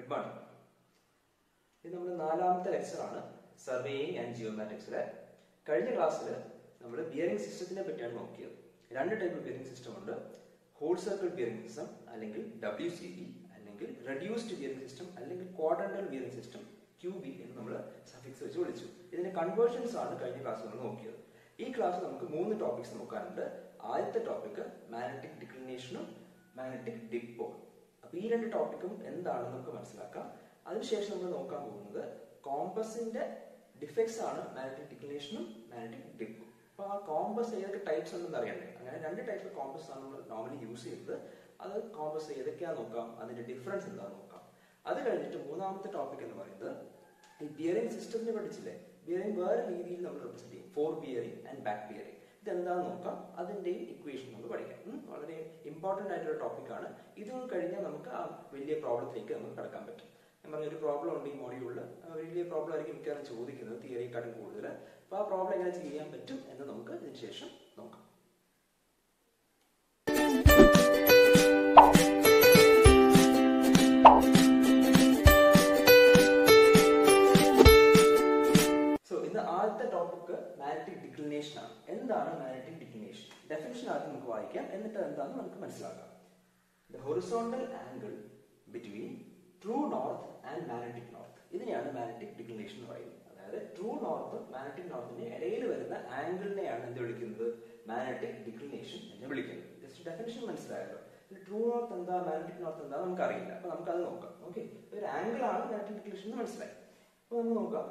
Good morning ഇത് നമ്മുടെ നാലാമത്തെ ലെക്ചറാണ് സർവേയിങ് ആൻഡ് ജിയോമാറ്റിക്സിലെ കഴിഞ്ഞ ക്ലാസ്സിൽ നമ്മൾ ബിയറിംഗ് സിസ്റ്റത്തിനെ പറ്റിയാണ് നോക്കിയത് രണ്ട് ടൈപ്പ് ബിയറിംഗ് സിസ്റ്റം ഉണ്ട് ഹോൾ സർക്കിൾ ബിയറിംഗ് സിസ്റ്റം അല്ലെങ്കിൽ ഡബ്ല്യു സി ബി അല്ലെങ്കിൽ റെഡ്യൂസ്ഡ് ബിയറിംഗ് സിസ്റ്റം അല്ലെങ്കിൽ quadrantal bearing system Q B എന്ന് നമ്മൾ സഫിക്സ് വെച്ച് വിളിച്ചു ഇതിന്റെ കൺവേർഷൻസ് ആണ് കഴിഞ്ഞ ക്ലാസ് നമ്മൾ നോക്കിയത് ഈ ക്ലാസ് നമുക്ക് മൂന്ന് ടോപ്പിക്സ് നോക്കാനുണ്ട് ആദ്യത്തെ ടോപ്പിക് മാഗ്നറ്റിക് ഡിക്ലിനേഷനും മാഗ്നറ്റിക് ഡിപ്പോ അപ്പൊ ഈ രണ്ട് ടോപ്പിക്കും എന്താണെന്ന് നമുക്ക് മനസ്സിലാക്കാം അതിനുശേഷം നമ്മൾ നോക്കാൻ പോകുന്നത് കോമ്പസിന്റെ ഡിഫക്ട്സ് ആണ് മാഗ്നറ്റിക് ഡിക്ലിനേഷനും മാഗ്നറ്റിക് ഡിപ്പും അപ്പൊ ആ കോമ്പസ് ഏതൊക്കെ ടൈപ്സ് ഉണ്ടെന്ന് അറിയണ്ടേ അങ്ങനെ രണ്ട് ടൈപ്പ് കോമ്പസ് ആണ് നമ്മൾ നോർമലി യൂസ് ചെയ്യുന്നത് അത് കോമ്പസ് ഏതൊക്കെയാ നോക്കാം അതിന്റെ ഡിഫറൻസ് എന്താണെന്ന് നോക്കാം അത് കഴിഞ്ഞിട്ട് മൂന്നാമത്തെ ടോപ്പിക് എന്ന് പറയുന്നത് ഈ ബിയറിംഗ് സിസ്റ്റത്തിനെ പഠിച്ചില്ലേ ബിയറിംഗ് വേറെ രീതിയിൽ നമ്മൾ റെപ്രസെന്റ് ചെയ്യും fore bearing and back bearing ഇതെന്താന്ന് നോക്കാം അതിന്റെയും ഇക്വേഷൻ നമുക്ക് പഠിക്കാം ഉം, വളരെ ഇമ്പോർട്ടന്റ് ആയിട്ടുള്ള ടോപ്പിക്കാണ് ഇത് കഴിഞ്ഞാൽ നമുക്ക് ആ വലിയ പ്രോബ്ലത്തിലേക്ക് നമുക്ക് കടക്കാൻ പറ്റും ഞാൻ പറഞ്ഞ ഒരു പ്രോബ്ലം ഉണ്ട് ഈ മോഡ്യൂളിൽ വലിയ പ്രോബ്ലം ആയിരിക്കും മിക്കവാറും ചോദിക്കുന്നത് തിയറിയെക്കാട്ടും കൂടുതൽ അപ്പോൾ ആ പ്രോബ്ലം എങ്ങനെ ചെയ്യാൻ പറ്റും എന്ന് നമുക്ക് ഇതിന് ശേഷം നോക്കാം സോ ഇന്ന് ആദ്യത്തെ ടോപ്പിക് മാഗ്നറ്റിക് ഡിക്ലിനേഷൻ ആണ് എന്താണ് മാഗ്നറ്റിക് ഡിക്ലിനേഷൻ ഡെഫിനിഷൻ ആദ്യം നമുക്ക് വായിക്കാം എന്നിട്ട് എന്താണെന്ന് നമുക്ക് മനസ്സിലാക്കാം the horizontal angle between true north and magnetic north ഇതിനെയാണ് മാഗ്നറ്റിക് ഡിക്ലിനേഷൻ എന്ന് പറയുന്നത് അതായത് ട്രൂ നോർത്ത് മാഗ്നറ്റിക് നോർത്തിന്റെ ഇടയിൽ വരുന്ന ആംഗിളിനെയാണ് എന്ത് വിളിക്കുന്നത് മാഗ്നറ്റിക് ഡിക്ലിനേഷൻ എന്ന് വിളിക്കുന്നത് ജസ്റ്റ് ഡെഫിനിഷൻ മനസ്സിലായല്ലോ ട്രൂ നോർത്ത് എന്താ മാഗ്നറ്റിക് നോർത്ത് എന്താ നമുക്ക് അറിയില്ല അപ്പൊ നമുക്ക് അത് നോക്കാം ഓക്കെ ഒരു ആംഗിൾ ആണ് മാഗ്നറ്റിക് ഡിക്ലിനേഷൻ എന്ന് മനസ്സിലായി അപ്പൊ നമുക്ക് നോക്കാം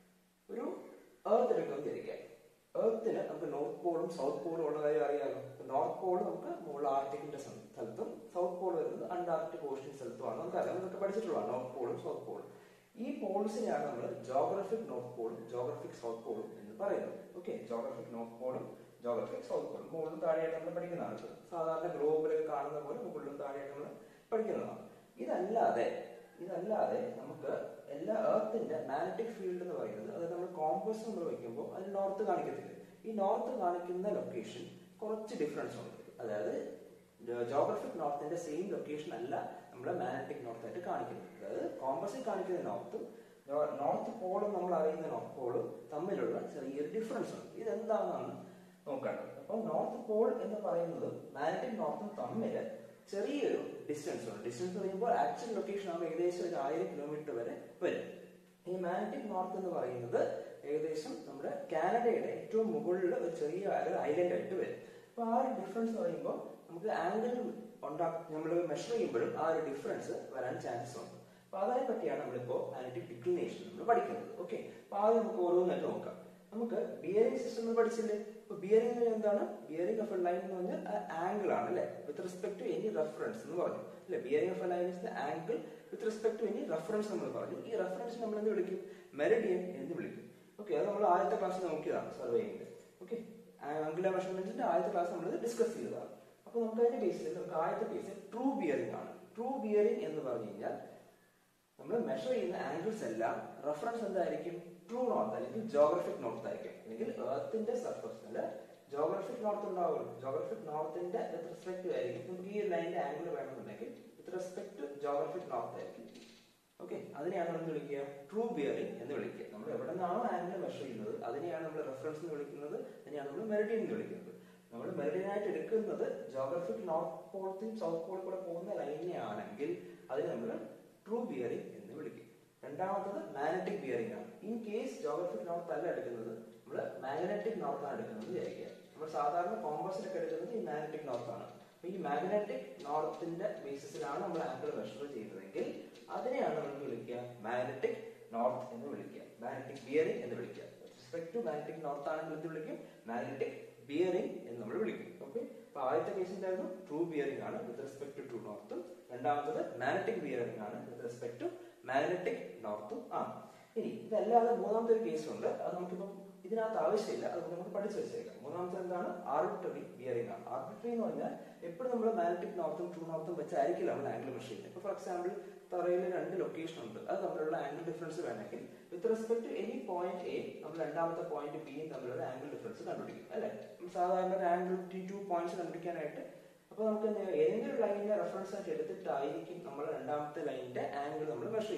ഒരു എർത്ത് എടുക്കാൻ വിചാരിക്കാം എർത്തിന് നമുക്ക് നോർത്ത് പോളും സൗത്ത് പോളും ഉള്ള കാര്യം അറിയാമല്ലോ നോർത്ത് പോൾ നമുക്ക് മുകളിൽ ആർട്ടിക്കിന്റെ സ്ഥലത്തും സൗത്ത് പോൾ വരുന്നത് അണ്ടാർട്ടിക് ഓഷ്യൻ സ്ഥലത്തുമാണ് നമുക്കറിയാം നമുക്ക് പഠിച്ചിട്ടുള്ളതാണ് നോർത്ത് പോളും സൗത്ത് പോളും ഈ പോൾസിനെയാണ് നമ്മൾ ജോഗ്രഫിക് നോർത്ത് പോളും ജോഗ്രഫിക് സൗത്ത് പോളും എന്ന് പറയുന്നത് ഓക്കെ ജോഗ്രഫിക് നോർത്ത് പോളും ജോഗ്രഫിക് സൗത്ത് പോളും മുകളിലും താഴെയായിട്ട് നമ്മൾ പഠിക്കുന്നതാണ് ഇത് സാധാരണ ഗ്ലോബിലൊക്കെ കാണുന്ന പോലെ മുകളിലും താഴെയായിട്ട് നമ്മൾ പഠിക്കുന്നതാണ് ഇതല്ലാതെ ഇതല്ലാതെ നമുക്ക് എല്ലാ എർത്തിന്റെ മാഗ്നറ്റിക് ഫീൽഡ് എന്ന് പറയുന്നത് അത് നമ്മൾ കോമ്പസ് നമ്മൾ വയ്ക്കുമ്പോൾ അത് നോർത്ത് കാണിക്കത്തില്ല ഈ നോർത്ത് കാണിക്കുന്ന ലൊക്കേഷൻ കുറച്ച് ഡിഫറൻസ് ഉണ്ട് അതായത് ജോഗ്രഫിക് നോർത്തിന്റെ സെയിം ലൊക്കേഷൻ അല്ല നമ്മൾ മാഗ്നറ്റിക് നോർത്ത് ആയിട്ട് കാണിക്കുന്നത് അതായത് കോമ്പസിൽ കാണിക്കുന്ന നോർത്തും നോർത്ത് പോളും നമ്മൾ അറിയുന്ന നോർത്ത് പോളും തമ്മിലുള്ള ചെറിയൊരു ഡിഫറൻസ് ഉണ്ട് ഇതെന്താണെന്നാണ് നോക്കേണ്ടത് അപ്പോൾ നോർത്ത് പോൾ എന്ന് പറയുന്നത് മാഗ്നറ്റിക് നോർത്തും തമ്മിൽ ചെറിയൊരു ഡിസ്റ്റൻസ് ഉണ്ട് ഡിസ്റ്റൻസ് പറയുമ്പോൾ ആക്ച്വൽ ലൊക്കേഷൻ ആകുമ്പോൾ ഏകദേശം ഒരു ആയിരം കിലോമീറ്റർ വരെ വരും ഈ മാഗ്നറ്റിക് നോർത്ത് എന്ന് പറയുന്നത് ഏകദേശം നമ്മുടെ കാനഡയുടെ ഏറ്റവും മുകളിൽ ഒരു ചെറിയ ഒരു ഐലൻഡ് ആയിട്ട് വരും അപ്പൊ ആ ഒരു ഡിഫറൻസ് പറയുമ്പോൾ നമുക്ക് ആംഗിൾ ഉണ്ടാക്കി നമ്മൾ മെഷർ ചെയ്യുമ്പോഴും ആ ഒരു ഡിഫറൻസ് വരാൻ ചാൻസസ് ഉണ്ട് അപ്പൊ അതിനെ പറ്റിയാണ് നമ്മളിപ്പോ മാഗ്നറ്റിക് ഡിക്ലിനേഷൻ നമ്മൾ പഠിക്കുന്നത് ഓക്കെ അപ്പൊ ആദ്യം നമുക്ക് ഓരോന്നായിട്ട് നോക്കാം നമുക്ക് ബിയറിംഗ് സിസ്റ്റം പഠിച്ചില്ലേ ഇപ്പൊ ബിയറിംഗ് എന്താണ് ബിയറിംഗ് ഓഫ് എ ലൈൻ എന്ന് പറഞ്ഞാൽ ആംഗിൾ ആണ് അല്ലെ with respect to any reference എന്ന് പറഞ്ഞു അല്ലെ bearing of a line is the angle with respect to any reference നമ്മൾ പറഞ്ഞു ഈ റെഫറൻസ് നമ്മൾ എന്ത് വിളിക്കും മെറിഡിയൻ എന്ന് വിളിക്കും ഓക്കെ അത് നമ്മൾ ആദ്യത്തെ ക്ലാസ്സിൽ നോക്കിയതാണ് സർവേയിന്റെ ഓക്കെ ആംഗുലർ മെഷർമെന്റിന്റെ ആദ്യത്തെ ക്ലാസ് നമ്മൾ ഡിസ്കസ് ചെയ്തതാണ് അപ്പൊ നമുക്ക് അതിന്റെ ബേസിൽ നമുക്ക് ആദ്യത്തെ ബേസിൽ ട്രൂ ബിയറിംഗ് ആണ് ട്രൂ ബിയറിംഗ് എന്ന് പറഞ്ഞു കഴിഞ്ഞാൽ നമ്മൾ മെഷർ ചെയ്യുന്ന ആംഗിൾസ് എല്ലാം റെഫറൻസ് എന്തായിരിക്കും ട്രൂ നോർത്ത് അല്ലെങ്കിൽ ജോഗ്രഫിക് നോർത്ത് ആയിരിക്കും അല്ലെങ്കിൽ എർത്തിന്റെ സർഫസിൽ ജോഗ്രഫിക് നോർത്ത് ഉണ്ടാവും ജോഗ്രഫിക് നോർത്തിന്റെ വിത്ത് റെസ്പെക്ട് ആയിരിക്കും നമുക്ക് ഈ ലൈനിന്റെ ആംഗിൾ വേണമെന്നുണ്ടെങ്കിൽ with respect to geographic north ആയിരിക്കും ഓക്കെ അതിനെയാണ് നമ്മൾ വിളിക്കുക ട്രൂ ബിയറിംഗ് എന്ന് വിളിക്കുക നമ്മൾ എവിടെ നിന്നാണോ ആംഗിൾ മെഷർ ചെയ്യുന്നത് അതിനെയാണ് നമ്മൾ റെഫറൻസ് എന്ന് വിളിക്കുന്നത് അതിനെയാണ് നമ്മൾ മെറിഡിയൻ എന്ന് വിളിക്കുന്നത് നമ്മൾ മെറിഡിയൻ ആയിട്ട് എടുക്കുന്നത് ജോഗ്രഫിക് നോർത്ത് പോളത്തെയും സൗത്ത് പോളിൽ കൂടെ പോകുന്ന ലൈനെ ആണെങ്കിൽ അതിനെ നമ്മൾ ട്രൂ ബിയറിംഗ് എന്ന് വിളിക്കും രണ്ടാമത്തത് മാഗ്നറ്റിക് ബിയറിംഗ് ആണ് ഇൻ കേസ് ജോഗ്രഫിക് നോർത്ത് അല്ല എടുക്കുന്നത് നമ്മൾ മാഗ്നറ്റിക് നോർത്ത് ആണ് എടുക്കുന്നത് വിചാരിക്കുക നമ്മൾ സാധാരണ കോമ്പസിലൊക്കെ എടുക്കുന്നത് ഈ മാഗ്നറ്റിക് നോർത്ത് ആണ് അപ്പൊ ഈ മാഗ്നറ്റിക് നോർത്തിന്റെ ബേസിസിലാണ് നമ്മൾ ആംഗിൾ മെഷർ ചെയ്യുന്നതെങ്കിൽ അതിനെയാണ് നമ്മൾ വിളിക്കുക മാഗ്നറ്റിക് നോർത്ത് എന്ന് വിളിക്കുക മാഗ്നറ്റിക് ബിയറിംഗ് എന്ന് വിളിക്കുക റെസ്പെക്ട് ടു മാഗ്നറ്റിക് നോർത്ത് ആണെങ്കിൽ എന്ത് വിളിക്കും മാഗ്നറ്റിക് ബിയറിംഗ് എന്ന് നമ്മൾ വിളിക്കും ഓക്കെ അപ്പൊ ആദ്യത്തെ കേസ് എന്തായിരുന്നു ട്രൂ ബിയറിംഗ് ആണ് വിത്ത് റെസ്പെക്ട് ടു ട്രൂ നോർത്തും രണ്ടാമത്തത് മാഗ്നറ്റിക് ബിയറിംഗ് ആണ് വിത്ത് റെസ്പെക്ട് ടു മാഗ്നറ്റിക് നോർത്തും ആണ് ഇനി ഇതല്ലാതെ മൂന്നാമത്തെ ഒരു കേസ് ഉണ്ട് അത് നമുക്കിപ്പം ഇതിനകത്ത് ആവശ്യമില്ല അത് നമുക്ക് പഠിച്ചു വെച്ചേക്കാം മൂന്നാമത്തെ എന്താണ് ആർബിട്രറി ബിയറിംഗ് ആണ് ആർബിട്രറി എന്ന് പറഞ്ഞാൽ എപ്പോഴും നമ്മൾ മാഗ്നറ്റിക് നോർത്തും ട്രൂ നോർത്തും വെച്ചായിരിക്കില്ല നമ്മൾ ആംഗിൾ മെഷർ ചെയ്യുന്നത് ഇപ്പൊ ഫോർ എക്സാമ്പിൾ തറയിൽ രണ്ട് ലൊക്കേഷൻ ഉണ്ട് അത് തമ്മിലുള്ള ആംഗിൾ ഡിഫറൻസ് വേണമെങ്കിൽ with respect to any point A നമ്മൾ രണ്ടാമത്തെ പോയിന്റ് ബിയും തമ്മിലുള്ള ആംഗിൾ ഡിഫറൻസ് കണ്ടുപിടിക്കും അല്ലെ സാധാരണ ഒരു ആംഗിൾ ടി ടു പോയിന്റ്സ് കണ്ടുപിടിക്കാനായിട്ട് അപ്പൊ നമുക്ക് എന്ത് ചെയ്യാം? ഏതെങ്കിലും ലൈനിനെ റെഫറൻസ് ആയിട്ട് എടുത്തിട്ടായിരിക്കും നമ്മൾ രണ്ടാമത്തെ ലൈനിന്റെ ആംഗിൾ നമ്മൾ മെഷർ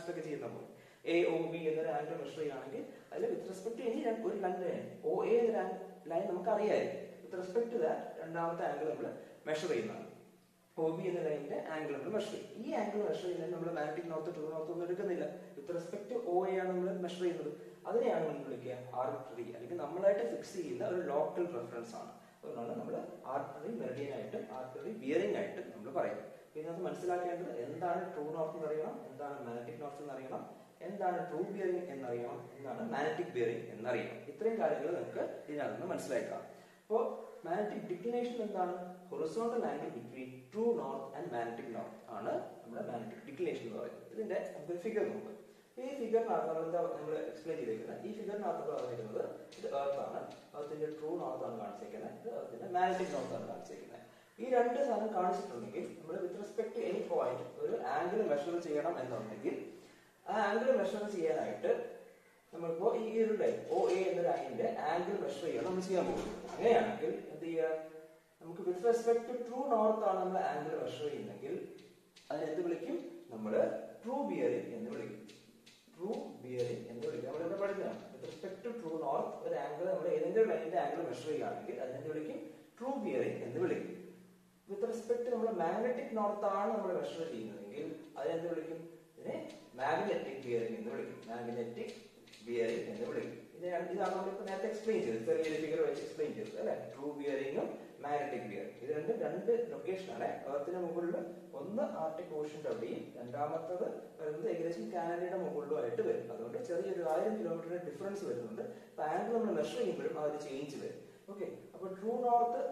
മാത്സിൽ ഒക്കെ ചെയ്യുന്ന പോലെ എ ഒ ബി എന്നൊരു ആംഗിൾ മെഷർ ചെയ്യുകയാണെങ്കിൽ അതിൽ വിത്ത് റെസ്പെക്ട് ടു എനി ഒരു രണ്ട് ലൈൻ ഒ എ എന്നൊരു ലൈൻ നമുക്ക് അറിയാമായിരിക്കും വിത്ത് റെസ്പെക്ട് ടു ദാറ്റ് രണ്ടാമത്തെ ആംഗിൾ നമ്മൾ മെഷർ ചെയ്യുന്നതാണ് ഒ ബി എന്ന ലൈനിന്റെ ആംഗിൾ നമ്മൾ മെഷർ ചെയ്യും ഈ ആംഗിൾ മെഷർ ചെയ്യുന്നത് നമ്മൾ മാഗ്നറ്റിക് നോർത്ത് ടു നോർത്ത് ഒന്നും എടുക്കുന്നില്ല with respect to O A ആണ് നമ്മൾ മെഷർ ചെയ്യുന്നത് അതിനെയാണ് നമ്മൾ വിളിക്കുക ആർബിട്രറി അല്ലെങ്കിൽ നമ്മളായിട്ട് ഫിക്സ് ചെയ്യുന്ന ഒരു ലോക്കൽ റെഫറൻസ് ആണ് അതുകൊണ്ടാണ് നമ്മൾ ആർബിട്രറി മെറിഡിയൻ ആയിട്ടും ആർബിട്രറി ബിയറിംഗ് ആയിട്ടും നമ്മൾ പറയുന്നത് ഇതിനകത്ത് മനസ്സിലാക്കേണ്ടത് എന്താണ് ട്രൂ നോർത്ത് എന്ന് അറിയണം എന്താണ് മാഗ്നറ്റിക് നോർത്ത് എന്ന് അറിയണം എന്താണ് ട്രൂ ബിയറിംഗ് എന്നറിയണം എന്താണ് മാഗ്നറ്റിക് ബിയറിംഗ് എന്നറിയണം ഇത്രയും കാര്യങ്ങൾ നമുക്ക് ഇതിനകത്ത് നിന്ന് മനസ്സിലാക്കാം അപ്പോൾ മാഗ്നറ്റിക് ഡിക്ലിനേഷൻ എന്താണ് horizontal angle between true north and magnetic north ആണ് നമ്മുടെ മാഗ്നറ്റിക് ഡിക്ലിനേഷൻ എന്ന് പറയുന്നത് ഇതിന്റെ നമുക്കൊരു ഫിഗർ നോക്കാം ഈ ഫിഗറിനകത്ത് നമ്മൾ എന്താ നമ്മൾ എക്സ്പ്ലെയിൻ ചെയ്തേക്കുന്നത് ഈ ഫിഗറിനകത്ത് പറഞ്ഞിരിക്കുന്നത് ഇത് എർത്ത് ആണ് എർത്തിന്റെ ട്രൂ നോർത്ത് ആണ് കാണിച്ചേക്കുന്നത് ഇത് എർത്തിന്റെ മാഗ്നറ്റിക് നോർത്ത് ആണ് കാണിച്ചേക്കുന്നത് ഈ രണ്ട് സാധനം കാണിച്ചിട്ടുണ്ടെങ്കിൽ നമ്മൾ വിത്ത് റെസ്പെക്ട് എനി പോയിന്റ് ഒരു ആംഗിൾ മെഷർ ചെയ്യണം എന്നുണ്ടെങ്കിൽ ആ ആംഗിൾ മെഷർ ചെയ്യാനായിട്ട് നമ്മളിപ്പോ ഈ ഒരു ലൈൻ ഒ എ എന്ന ലൈനിന്റെ ആംഗിൾ മെഷർ ചെയ്യണം നമ്മൾ ചെയ്യാൻ പോകുന്നത് അങ്ങനെയാണെങ്കിൽ എന്ത് ചെയ്യുക നമുക്ക് with respect to true north ആണ് നമ്മൾ ആംഗിൾ മെഷർ ചെയ്യുന്നെങ്കിൽ അതിന് എന്ത് വിളിക്കും നമ്മൾ ട്രൂ ബിയറിംഗ് എന്ന് വിളിക്കും ട്രൂ ബിയറിംഗ് എന്ന് വിളിക്കും നമ്മൾ എന്താ പഠിക്കണം with respect to true north ഒരു ആംഗിൾ നമ്മൾ ഏതെങ്കിലും ലൈനിന്റെ ആംഗിൾ മെഷർ ചെയ്യുകയാണെങ്കിൽ അതിനെന്ത് വിളിക്കും ട്രൂ ബിയറിംഗ് എന്ന് വിളിക്കും വിത്ത് റെസ്പെക്ട് നമ്മൾ മാഗ്നറ്റിക് നോർത്ത് ആണ് നമ്മൾ മെഷർ ചെയ്യുന്നതെങ്കിൽ അതിനെന്ത് വിളിക്കും ഇതിനെ മാഗ്നറ്റിക് ബിയറിംഗ് എന്ന് വിളിക്കും മാഗ്നറ്റിക് ബിയറിംഗ് എന്ന് വിളിക്കും ഇതാണ് ഇതാണ് നമ്മളിപ്പോൾ നേരത്തെ എക്സ്പ്ലെയിൻ ചെയ്തത് ചെറിയൊരു ഫിഗർ വെച്ച് എക്സ്പ്ലെയിൻ ചെയ്തത് അല്ലെ ട്രൂ ബിയറിംഗും മാഗ്നറ്റിക് ബിയറിംഗ് ഇത് രണ്ടും രണ്ട് ലൊക്കേഷനാണ് എർത്തിന് മുകളിൽ ഒന്ന് ആർട്ടിക് ഓഷന്റെ അവിടെയും രണ്ടാമത്തത് വരുന്നത് ഏകദേശം കാനഡയുടെ മുകളിലുമായിട്ട് വരും അതുകൊണ്ട് ചെറിയൊരു ആയിരം കിലോമീറ്ററിന്റെ ഡിഫറൻസ് വരുന്നുണ്ട് അപ്പൊ ആംഗിൾ നമ്മൾ മെഷർ ചെയ്യുമ്പോഴും ആ ഒരു ചേഞ്ച് വരും ഓക്കെ അപ്പൊ ട്രൂ നോർത്ത്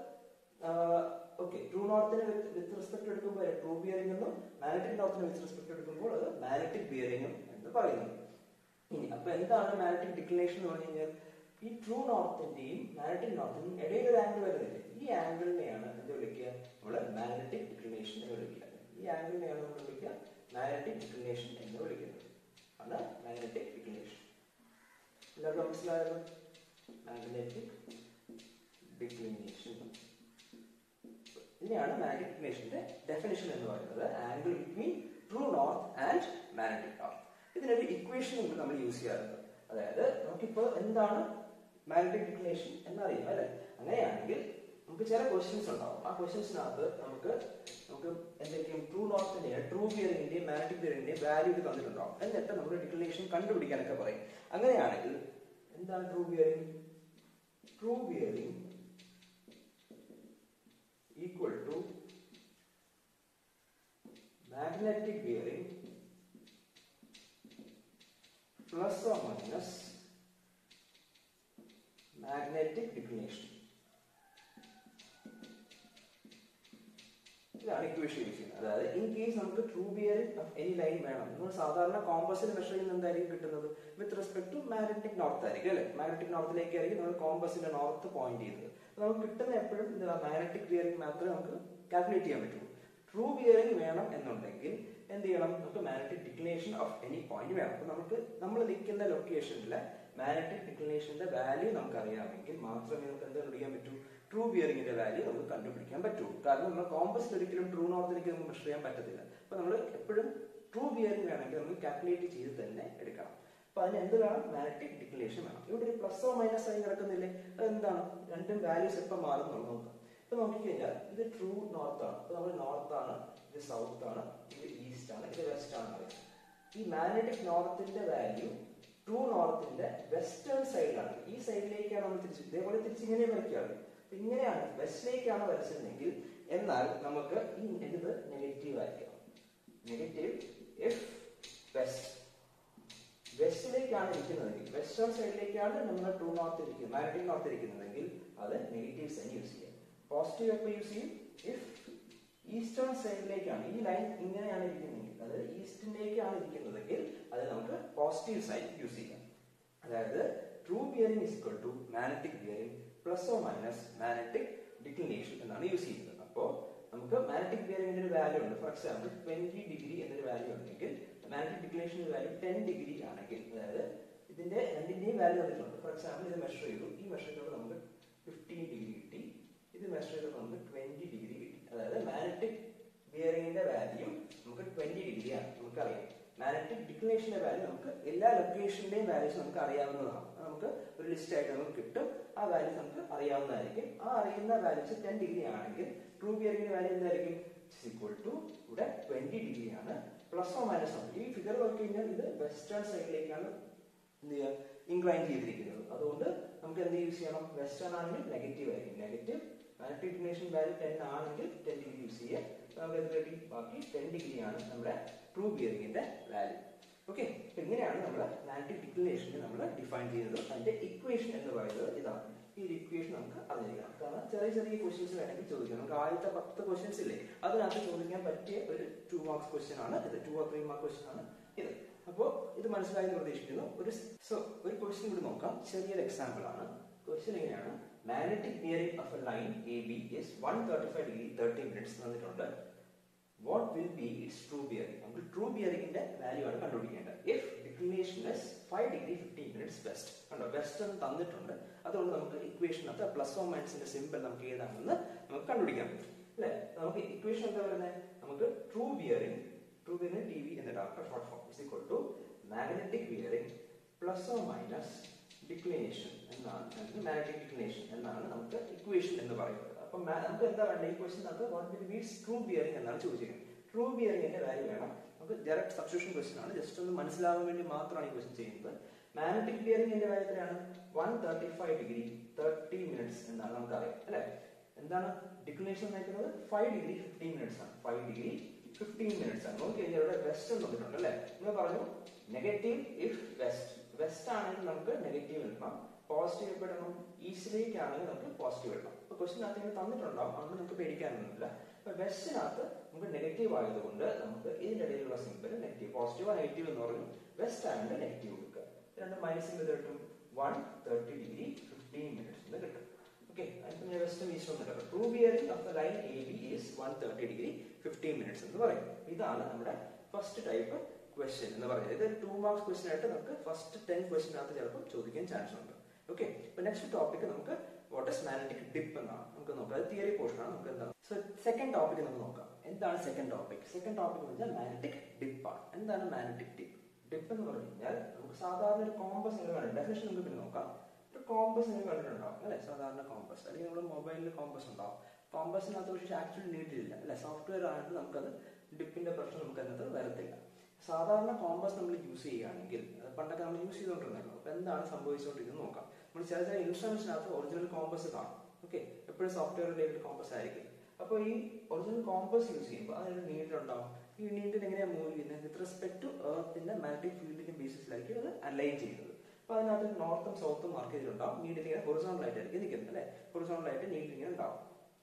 ഓക്കെ ട്രൂ നോർത്തിന് വിത്ത് റെസ്പെക്ട് എടുക്കുമ്പോൾ ട്രൂ ബിയറിംഗ് എന്നും മാഗ്നറ്റിക് നോർത്തിന് വിത്ത് റെസ്പെക്ട് എടുക്കുമ്പോൾ അത് മാഗ്നറ്റിക് ബിയറിംഗും എന്ന് പറയുന്നു ഇനി അപ്പൊ എന്താണ് മാഗ്നറ്റിക് ഡിക്ലിനേഷൻ എന്ന് പറഞ്ഞു കഴിഞ്ഞാൽ ഈ ട്രൂ നോർത്തിന്റെയും മാഗ്നറ്റിക് നോർത്തിന്റെയും ഇടയിൽ ഒരു ആംഗിൾ വരുന്നില്ലേ ഈ ആംഗിളിനെയാണ് എന്ത് വിളിക്കുക നമ്മൾ മാഗ്നറ്റിക് ഡിക്ലിനേഷൻ എന്ന് വിളിക്കുക ഈ ആംഗിളിനെയാണ് നമ്മൾ വിളിക്കുക മാഗ്നറ്റിക് ഡിക്ലിനേഷൻ എന്ന് വിളിക്കുന്നത് ആണ് മാഗ്നറ്റിക് ഡിക്ലിനേഷൻ എല്ലാവർക്കും മനസ്സിലായല്ലോ മാഗ്നറ്റിക് ഡിക്ലിനേഷൻ ഇതിനെയാണ് മാഗ്നറ്റിക് ഡിക്ലിനേഷന്റെ ഡെഫിനേഷൻ എന്ന് പറയുന്നത് angle between true north and magnetic north ഇതിനൊരു ഇക്വേഷൻ നമ്മൾ യൂസ് ചെയ്യാറുണ്ട് അതായത് നമുക്കിപ്പോൾ എന്താണ് മാഗ്നറ്റിക് ഡിക്ലിനേഷൻ എന്നറിയാം അല്ലെ അങ്ങനെയാണെങ്കിൽ നമുക്ക് ചില ക്വസ്റ്റ്യൻസ് ഉണ്ടാവും ആ ക്വസ്റ്റ്യൻസിനകത്ത് നമുക്ക് നമുക്ക് എന്തൊക്കെയും ട്രൂ നോർത്തിന്റെയും ട്രൂ ബിയറിന്റെയും മാഗ്നറ്റിക് ബിയറിന്റെയും വാല്യൂ ഇത് തന്നിട്ടുണ്ടാവും എന്നിട്ട് നമ്മൾ ഡിക്ലിനേഷൻ കണ്ടുപിടിക്കാനൊക്കെ പറയും അങ്ങനെയാണെങ്കിൽ എന്താണ് true bearing true bearing equal to magnetic bearing plus or minus magnetic declination. ഇതാണ് ഇക്വേഷൻ യൂസ് ചെയ്യുന്നത് അതായത് ഇൻ കേസ് നമുക്ക് true bearing of any line വേണം നമ്മൾ സാധാരണ കോമ്പസിൽ മെഷർ ചെയ്യുന്ന എന്തായിരിക്കും കിട്ടുന്നത് with respect to magnetic north ആയിരിക്കും അല്ലെ മാഗ്നറ്റിക് നോർത്തിലേക്ക് ആയിരിക്കും നമ്മൾ കോമ്പസിന്റെ നോർത്ത് പോയിന്റ് ചെയ്യുന്നത് നമുക്ക് കിട്ടുന്ന എപ്പോഴും മാഗ്നറ്റിക് ബിയറിംഗ് മാത്രമേ നമുക്ക് കാൽക്കുലേറ്റ് ചെയ്യാൻ പറ്റുള്ളൂ ട്രൂ ബിയറിംഗ് വേണം എന്നുണ്ടെങ്കിൽ എന്ത് ചെയ്യണം നമുക്ക് magnetic declination of any point വേണം അപ്പൊ നമുക്ക് നമ്മൾ നിൽക്കുന്ന ലൊക്കേഷനിലെ മാഗ്നറ്റിക് ഡിക്ലിനേഷന്റെ വാല്യൂ നമുക്ക് അറിയാമെങ്കിൽ മാത്രമേ നമുക്ക് എന്താ കണ്ടുപിടിക്കാൻ പറ്റൂ ട്രൂ ബിയറിംഗിന്റെ വാല്യൂ നമുക്ക് കണ്ടുപിടിക്കാൻ പറ്റുള്ളൂ കാരണം നമ്മൾ കോമ്പസിൽ ഒരിക്കലും ട്രൂ നോർത്തിലേക്ക് നമുക്ക് മെഷർ ചെയ്യാൻ പറ്റത്തില്ല അപ്പൊ നമ്മൾ എപ്പോഴും ട്രൂ ബിയറിംഗ് വേണമെങ്കിൽ നമുക്ക് കാൽക്കുലേറ്റ് ചെയ്ത് തന്നെ എടുക്കണം അപ്പൊ അതിന് എന്ത് വേണം മാഗ്നറ്റിക് ഡിക്ലിനേഷൻ വേണം ഇവിടെ ഒരു പ്ലസോ മൈനസ് ആയി കിടക്കുന്നില്ലേ അത് എന്താണ് രണ്ടും വാല്യൂസ് എപ്പോൾ മാറുന്നുള്ളൂ നോക്കാം ഇപ്പൊ നോക്കിക്കഴിഞ്ഞാൽ ഇത് ട്രൂ നോർത്ത് ആണ് അപ്പൊ നമ്മൾ നോർത്ത് ആണ് ഇത് സൗത്ത് ആണ് ഇത് ഈസ്റ്റ് ആണ് ഇത് വെസ്റ്റ് ആണ് പറയുന്നത് ഈ മാഗ്നറ്റിക് നോർത്തിന്റെ വാല്യൂ ട്രൂ നോർത്തിന്റെ വെസ്റ്റേൺ സൈഡിലാണ് ഈ സൈഡിലേക്കാണ് നമ്മൾ തിരിച്ച് ഇതേപോലെ തിരിച്ച് ഇങ്ങനെ വരയ്ക്കുകയാണ് അപ്പൊ ഇങ്ങനെയാണ് വെസ്റ്റിലേക്കാണ് വരച്ചതെങ്കിൽ എന്നാൽ നമുക്ക് ഈ ഇത് നെഗറ്റീവ് ആയിരിക്കണം നെഗറ്റീവ് എഫ് വെസ്റ്റ് വെസ്റ്റിലേക്കാണ് ഇരിക്കുന്നതെങ്കിൽ വെസ്റ്റേൺ സൈഡിലേക്കാണ് നമ്മൾ ട്രൂ നോർത്ത് ഇരിക്കുന്നത് മാഗ്നറ്റിക് നോർത്ത് ഇരിക്കുന്നതെങ്കിൽ അത് നെഗറ്റീവ് സൈൻ യൂസ് ചെയ്യാം പോസിറ്റീവ് എപ്പോൾ യൂസ് ചെയ്യും ഇഫ് ഈസ്റ്റേൺ സൈഡിലേക്കാണ് ഈ ലൈൻ ഇങ്ങനെയാണ് ഇരിക്കുന്നതെങ്കിൽ അതായത് ഈസ്റ്റിലേക്കാണ് ഇരിക്കുന്നതെങ്കിൽ അത് നമുക്ക് പോസിറ്റീവ് സൈൻ യൂസ് ചെയ്യാം അതായത് true bearing is equal to magnetic bearing plus or minus magnetic declination എന്നാണ് യൂസ് ചെയ്യുന്നത് അപ്പോൾ നമുക്ക് മാഗ്നറ്റിക് ബിയറിംഗിന്റെ ഒരു വാല്യൂ ഉണ്ട് ഫോർ എക്സാമ്പിൾ ട്വന്റി ഡിഗ്രി എന്നൊരു വാല്യൂ ഉണ്ടെങ്കിൽ magnetic declination value ten degree ആണെങ്കിൽ അതായത് ഇതിന്റെ രണ്ടിന്റെയും വാല്യൂ വന്നിട്ടുണ്ട് ഫോർ എക്സാമ്പിൾ ഇത് മെഷർ ചെയ്തു ഈ മെഷർ ചെയ്തപ്പോൾ നമുക്ക് ഫിഫ്റ്റീൻ ഡിഗ്രി കിട്ടി ഇത് മെഷർ ചെയ്തപ്പോൾ നമുക്ക് ട്വന്റി ഡിഗ്രി കിട്ടി അതായത് മാഗ്നറ്റിക് ബിയറിംഗിന്റെ വാല്യൂ നമുക്ക് ട്വന്റി ഡിഗ്രി ആണ് നമുക്കറിയാം മാഗ്നറ്റിക് ഡിക്ലിനേഷന്റെ വാല്യൂ നമുക്ക് എല്ലാ ലൊക്കേഷന്റെയും വാല്യൂസ് നമുക്ക് അറിയാവുന്നതാണ് അത് നമുക്ക് ഒരു ലിസ്റ്റ് ആയിട്ട് നമുക്ക് കിട്ടും ആ വാല്യൂസ് നമുക്ക് അറിയാവുന്നതായിരിക്കും ആ അറിയുന്ന വാല്യൂസ് ടെൻ ഡിഗ്രി ആണെങ്കിൽ ട്രൂ ബിയറിംഗിന്റെ വാല്യൂ എന്തായിരിക്കും ഈക്വൽ ടു ഇവിടെ ട്വന്റി ഡിഗ്രി ആണ് പ്ലസ് ഓ മൈനസ് വൺ ഈ ഫിഗർ നോക്കി കഴിഞ്ഞാൽ ഇത് വെസ്റ്റേൺ സൈഡിലേക്കാണ് എന്ത് ചെയ്യുക ഇൻക്ലൈൻ ചെയ്തിരിക്കുന്നത് അതുകൊണ്ട് നമുക്ക് എന്ത് യൂസ് ചെയ്യണം വെസ്റ്റേൺ ആണെങ്കിൽ നെഗറ്റീവ് ആയിരിക്കും negative magnetic declination value ten ആണെങ്കിൽ ടെൻ ഡിഗ്രി യൂസ് ചെയ്യുക നമുക്ക് എന്ത് കിട്ടി ബാക്കി ടെൻ ഡിഗ്രി ആണ് നമ്മുടെ ട്രൂ ബിയറിംഗിന്റെ വാല്യൂ ഓക്കെ ഇങ്ങനെയാണ് നമ്മൾ മാഗ്നറ്റിക് ഡിക്ലിനേഷനെ നമ്മൾ ഡിഫൈൻ ചെയ്യുന്നത് അതിന്റെ ഇക്വേഷൻ എന്ന് പറയുന്നത് ഇതാണ് ഈ ഒരു ഇക്വേഷൻ നമുക്ക് അറിഞ്ഞിരിക്കണം കാരണം ചെറിയ ചെറിയ ക്വസ്റ്റ്യൻസ് വേണമെങ്കിൽ ചോദിക്കാം നമുക്ക് ആദ്യത്തെ പത്ത് ക്വസ്റ്റ്യൻസ് ഇല്ലേ അതിനകത്ത് ചോദിക്കാൻ പറ്റിയ ഒരു ടു മാർക്സ് ക്വസ്റ്റ്യൻ ആണ് ഇത് two or three mark question ആണ് ഇത് അപ്പോൾ ഇത് മനസ്സിലായെന്ന് പ്രതീക്ഷിക്കുന്നു ഒരു സോ ഒരു ക്വസ്റ്റ്യൻ കൂടി നോക്കാം ചെറിയൊരു എക്സാമ്പിൾ ആണ് ക്വസ്റ്റ്യൻ ഇങ്ങനെയാണ് magnetic bearing of a line A B is one thirty five degree thirty minutes തന്നിട്ടുണ്ട് what will be its true bearing നമുക്ക് ട്രൂ ബിയറിംഗിന്റെ വാല്യൂ ആണ് കണ്ടുപിടിക്കേണ്ടത് if declination is five degree fifteen minutes west കണ്ടോ west എന്ന് തന്നിട്ടുണ്ട് അതുകൊണ്ട് നമുക്ക് ഇക്വേഷനകത്ത് പ്ലസ് ഓ മൈനസിന്റെ സിമ്പിൾ നമുക്ക് ഏതാണെന്ന് നമുക്ക് കണ്ടുപിടിക്കാൻ പറ്റും അല്ലെ നമുക്ക് ഇക്വേഷൻ എന്താ പറയുന്നത് നമുക്ക് true bearing true bearing T V എന്ന data short form is equal to magnetic bearing plus or minus declination എന്നാണ് മാഗ്നറ്റിക് ഡിക്ലിനേഷൻ എന്നാണ് നമുക്ക് ഇക്വേഷൻ എന്ന് പറയുന്നത് അപ്പൊ നമുക്ക് എന്താ വേണ്ട ഈ ക്വസ്റ്റൻ അത് what will means true bearing എന്നാണ് ചോദിച്ചിരിക്കുന്നത് ട്രൂ ബിയറിംഗിന്റെ വാല്യൂ വേണം നമുക്ക് ഡയറക്റ്റ് സബ്സ്റ്റിറ്റ്യൂഷൻ ക്വസ്റ്റൻ ആണ് ജസ്റ്റ് ഒന്ന് മനസ്സിലാവാൻ വേണ്ടി മാത്രമാണ് ഈ ക്വസ്റ്റൻ ചെയ്യുന്നത് മാഗ്നറ്റിക് ബിയറിംഗിന്റെ വാല്യൂ എത്രയാണ് one thirty five degree thirty minutes എന്നാണ് നമുക്കറിയാം അല്ലെ എന്താണ് ഡിക്ലിനേഷൻ നയിക്കുന്നത് ഫൈവ് ഡിഗ്രി ഫിഫ്റ്റീൻ മിനിറ്റ്സ് ആണ് ഫൈവ് ഡിഗ്രി ഫിഫ്റ്റീൻ മിനിറ്റ്സ് ആണ് നോക്കി കഴിഞ്ഞാൽ ഇവിടെ വെസ്റ്റ് തന്നിട്ടുണ്ട് അല്ലെ നിങ്ങൾ പറഞ്ഞു നെഗറ്റീവ് ഇഫ് വെസ്റ്റ് വെസ്റ്റ് ആണെങ്കിൽ നമുക്ക് നെഗറ്റീവ് എടുക്കണം പോസിറ്റീവ് എപ്പോൾ ഇടണം ഈസ്റ്റിലേക്ക് ആണെങ്കിൽ നമുക്ക് പോസിറ്റീവ് ഇടണം അപ്പൊ ക്വസ്റ്റിനകത്ത് ഇങ്ങനെ തന്നിട്ടുണ്ടാവും അതുകൊണ്ട് നമുക്ക് പേടിക്കാനൊന്നുമില്ല അപ്പൊ വെസ്റ്റിനകത്ത് നമുക്ക് നെഗറ്റീവ് ആയതുകൊണ്ട് നമുക്ക് ഇതിന്റെ ഇടയിലുള്ള സിമ്പിൾ നെഗറ്റീവ് പോസിറ്റീവ് നെഗറ്റീവ് എന്ന് പറഞ്ഞു വെസ്റ്റ് ആണെങ്കിൽ നെഗറ്റീവ് കൊടുക്കുക രണ്ട് മൈനസ് സിമ്പിൾ കിട്ടും one thirty degree fifteen minutes എന്ന് കിട്ടും ഓക്കെ അതിന് വെസ്റ്റും ഈസ്റ്റും കിട്ടും true bearing of the line A B is one thirty degree fifteen minutes എന്ന് പറയും ഇതാണ് നമ്മുടെ ഫസ്റ്റ് ടൈപ്പ് ക്വസ്റ്റ്യൻ എന്ന് പറയുന്നത് ഇത് ടു മാർക്സ് ക്വസ്റ്റ്യൻ ആയിട്ട് നമുക്ക് ഫസ്റ്റ് ടെൻ ക്വസ്റ്റിനകത്ത് ചിലപ്പോൾ ചോദിക്കാൻ ചാൻസ് ഉണ്ട് ഓക്കെ ഇപ്പൊ നെക്സ്റ്റ് ടോപ്പിക് നമുക്ക് വാട്ട് ഇസ് മാഗ്നറ്റിക് ഡിപ്പ് എന്നാണ് നമുക്ക് നോക്കാം അത് തിയറി പോർഷൻ ആണ് നമുക്ക് എന്താണ് സോ സെക്കൻഡ് ടോപ്പിക് നമുക്ക് നോക്കാം എന്താണ് സെക്കൻഡ് ടോപ്പിക് സെക്കൻഡ് ടോപ്പിക് എന്ന് വെച്ചാൽ മാഗ്നറ്റിക് ഡിപ്പ് ആണ് എന്താണ് മാഗ്നറ്റിക് ഡിപ്പ് ഡിപ്പ് എന്ന് പറഞ്ഞു കഴിഞ്ഞാൽ നമുക്ക് സാധാരണ ഒരു കോമ്പസ് നിങ്ങൾ കണ്ടു ഡെഫിനേഷൻ നമുക്ക് പിന്നെ നോക്കാം ഒരു കോമ്പസ് നിങ്ങൾ കണ്ടിട്ടുണ്ടാവും അല്ലെ സാധാരണ കോമ്പസ് അല്ലെങ്കിൽ നമ്മുടെ മൊബൈലിൽ കോമ്പസ് ഉണ്ടാവും കോമ്പസിനകത്ത് പക്ഷേ ആക്ച്വലി നീഡിലില്ല അല്ലെ സോഫ്റ്റ്വെയർ ആയിട്ട് നമുക്കത് ഡിപ്പിന്റെ പ്രശ്നം നമുക്ക് അതിനകത്ത് വരത്തില്ല സാധാരണ കോമ്പസ് നമ്മൾ യൂസ് ചെയ്യുകയാണെങ്കിൽ പണ്ടൊക്കെ നമ്മൾ യൂസ് ചെയ്തുകൊണ്ടിരുന്നല്ലോ അപ്പൊ എന്താണ് സംഭവിച്ചുകൊണ്ടിരിക്കുന്നത് നോക്കാം നമ്മൾ ചില ചില ഇൻസ്ട്രുമെന്റ്സിനകത്ത് ഒറിജിനൽ കോമ്പസ് കാണും ഓക്കെ എപ്പോഴും സോഫ്റ്റ്വെയർ റിലേറ്റഡ് കോമ്പസ് ആയിരിക്കും അപ്പോൾ ഈ ഒറിജിനൽ കോമ്പസ് യൂസ് ചെയ്യുമ്പോൾ അതിനൊരു നീഡ് ഉണ്ടാവും ഈ നീഡിൽ എങ്ങനെയാണ് മൂവ് ചെയ്യുന്നത് വിത്ത് റെസ്പെക്ട് ടു എർത്തിന്റെ മാഗ്നറ്റിക് ഫീൽഡിന്റെ ബേസിസിലായിരിക്കും അത് അലൈൻ ചെയ്യുന്നത് അപ്പൊ അതിനകത്ത് നോർത്തും സൗത്തും മാർക്ക് ചെയ്തിട്ടുണ്ടാവും നീഡിൽ ഇങ്ങനെ ഹൊറിസോണൽ ആയിട്ടായിരിക്കും നിൽക്കുന്നത് അല്ലെ ഹൊറിസോണൽ ആയിട്ട് നീഡിൽ ഇങ്ങനെ ഉണ്ടാവും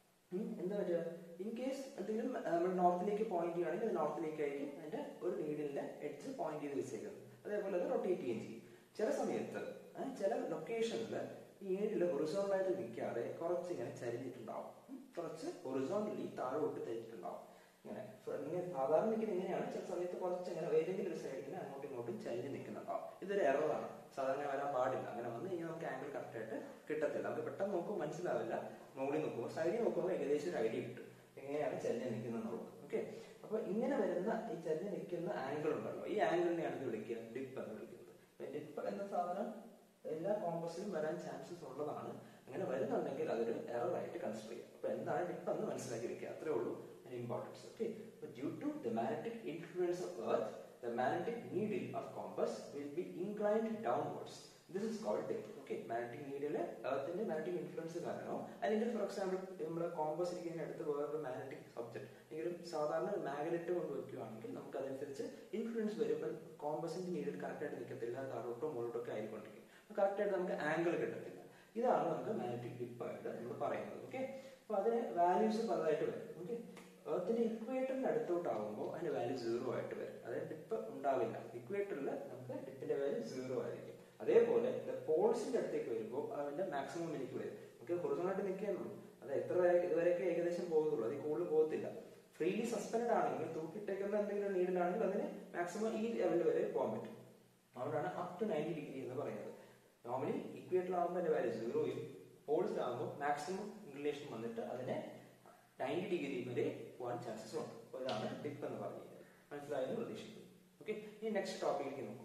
എന്താ പറ്റുക ഇൻ കേസ് എന്തെങ്കിലും നമ്മൾ നോർത്തിലേക്ക് പോയിന്റ് ചെയ്യുകയാണെങ്കിൽ അത് നോർത്തിലേക്കായിരിക്കും അതിന്റെ ഒരു നീഡിലിന്റെ എഡ്ജ് പോയിന്റ് ചെയ്ത് വെച്ചേക്കുന്നത് അതേപോലെ അത് റൊട്ടേറ്റ് ചെയ്യുകയും ചെയ്യും ചില സമയത്ത് ചില ലൊക്കേഷനിൽ ഈ നീഡിൽ ഹൊറിസോണൽ ആയിട്ട് നിൽക്കാതെ കുറച്ച് ഇങ്ങനെ ചരിഞ്ഞിട്ടുണ്ടാവും കുറച്ച് ഹൊറിസോണലി താഴോട്ട് തരിച്ചിട്ടുണ്ടാവും ഇങ്ങനെ ഇങ്ങനെ സാധാരണ നിൽക്കുന്ന ഇങ്ങനെയാണ് ചില സമയത്ത് കുറച്ച് ഇങ്ങനെ ഏതെങ്കിലും ഒരു സൈഡിൽ ഇങ്ങനെ അങ്ങോട്ടും ഇങ്ങോട്ടും ചരിഞ്ഞ് നിൽക്കുന്നുണ്ടാവും ഇതൊരു എററാണ് സാധാരണ വരാൻ പാടില്ല അങ്ങനെ വന്നു കഴിഞ്ഞാൽ നമുക്ക് ആംഗിൾ കറക്റ്റ് ആയിട്ട് കിട്ടത്തില്ല നമുക്ക് പെട്ടെന്ന് നോക്കുമ്പോൾ മനസ്സിലാവില്ല മുകളിൽ നോക്കുമ്പോൾ സൈഡിൽ നോക്കുമ്പോൾ ഏകദേശം ഒരു ഐഡിയ കിട്ടും എങ്ങനെയാണ് ചരിഞ്ഞ് നിൽക്കുന്നത് ഓക്കെ അപ്പൊ ഇങ്ങനെ വരുന്ന ഈ ചരിഞ്ഞ് നിൽക്കുന്ന ആംഗിൾ ഉണ്ടല്ലോ ഈ ആംഗിളിനെയാണ് ഇത് വിളിക്കുക ഡിപ്പ് എന്ന് വിളിക്കുന്നത് ഡിപ്പ് എന്ന സാധനം എല്ലാ കോമ്പസിലും വരാൻ ചാൻസസ് ഉള്ളതാണ് അങ്ങനെ വരുന്നുണ്ടെങ്കിൽ അതൊരു എറർ ആയിട്ട് കൺസിഡർ ചെയ്യാം അപ്പൊ എന്താണ് ഡിപ്പ് എന്ന് മനസ്സിലാക്കി വെക്കുക അത്രേ ഉള്ളൂ അതിന് importance okay due to the magnetic influence of earth the magnetic needle of compass will be inclined downwards. This is called dip. Okay, magnetic needle എർത്തിന്റെ മാഗ്നറ്റിക് ഇൻഫ്ലുവൻസ് കാരണമോ അല്ലെങ്കിൽ ഫോർ എക്സാമ്പിൾ നമ്മൾ കോമ്പസ് ഇരിക്കുന്ന അടുത്ത് വേറൊരു മാഗ്നറ്റിക് സബ്ജക്ട് അല്ലെങ്കിൽ സാധാരണ magnet കൊണ്ട് വെക്കുകയാണെങ്കിൽ നമുക്ക് അതനുസരിച്ച് ഇൻഫ്ലുവൻസ് വരുമ്പോൾ കോമ്പസിന്റെ നീഡിൽ കറക്റ്റ് ആയിട്ട് നിൽക്കത്തില്ല താഴോട്ടോ മുകളിലോട്ടോ ഒക്കെ ആയിക്കൊണ്ടിരിക്കും കറക്റ്റ് ആയിട്ട് നമുക്ക് ആംഗിൾ കിട്ടത്തില്ല ഇതാണ് നമുക്ക് മാഗ്നറ്റിക് ഡിപ്പ് ആയിട്ട് നമ്മൾ പറയുന്നത് ഓക്കെ അപ്പൊ അതിന് വാല്യൂസ് പലതായിട്ട് വരും ഓക്കെ എർത്തിന്റെ ഇക്വേറ്ററിന്റെ അടുത്തോട്ടാകുമ്പോൾ അതിന്റെ വാല്യൂ സീറോ ആയിട്ട് വരും അതായത് ഡിപ്പ് ഉണ്ടാവില്ല ഇക്വേറ്ററിൽ നമുക്ക് ഡിപ്പിന്റെ വാല്യൂ സീറോ ആയിരിക്കും അതേപോലെ പോൾസിന്റെ അടുത്തേക്ക് വരുമ്പോൾ അതിന്റെ മാക്സിമം എനിക്ക് വരും നമുക്ക് ഹൊറിസോണായിട്ട് നിൽക്കാനുള്ളൂ അത് എത്ര വരെ ഇതുവരെയൊക്കെ ഏകദേശം പോകുന്നുള്ളൂ അതിൽ കൂടുതൽ പോകത്തില്ല ഫ്രീലി സസ്പെൻഡ് ആണെങ്കിൽ തൂക്കിട്ടേക്കുന്ന എന്തെങ്കിലും നീഡിലാണെങ്കിൽ അതിന് മാക്സിമം ഈ ലെവൽ വരെ പോകാൻ പറ്റും അതുകൊണ്ടാണ് അപ് ടു നയൻറ്റി ഡിഗ്രി എന്ന് പറയുന്നത് നോർമലി ഇക്വേറ്ററിലാകുമ്പോൾ അതിന്റെ വാല്യൂ സീറോയും പോൾസിലാകുമ്പോൾ മാക്സിമം ഇൻക്ലിനേഷൻ വന്നിട്ട് അതിനെ നയൻറ്റി ഡിഗ്രി വരെ പോകാൻ ചാൻസസ് ഉണ്ട് അപ്പോൾ ഇതാണ് ഡിപ്പ് എന്ന് പറഞ്ഞു കഴിഞ്ഞാൽ മനസ്സിലായെന്ന് പ്രതീക്ഷിക്കുന്നു ഓക്കെ ഇനി ഇനി നെക്സ്റ്റ് ടോപ്പിക്കിലേക്ക് നോക്കും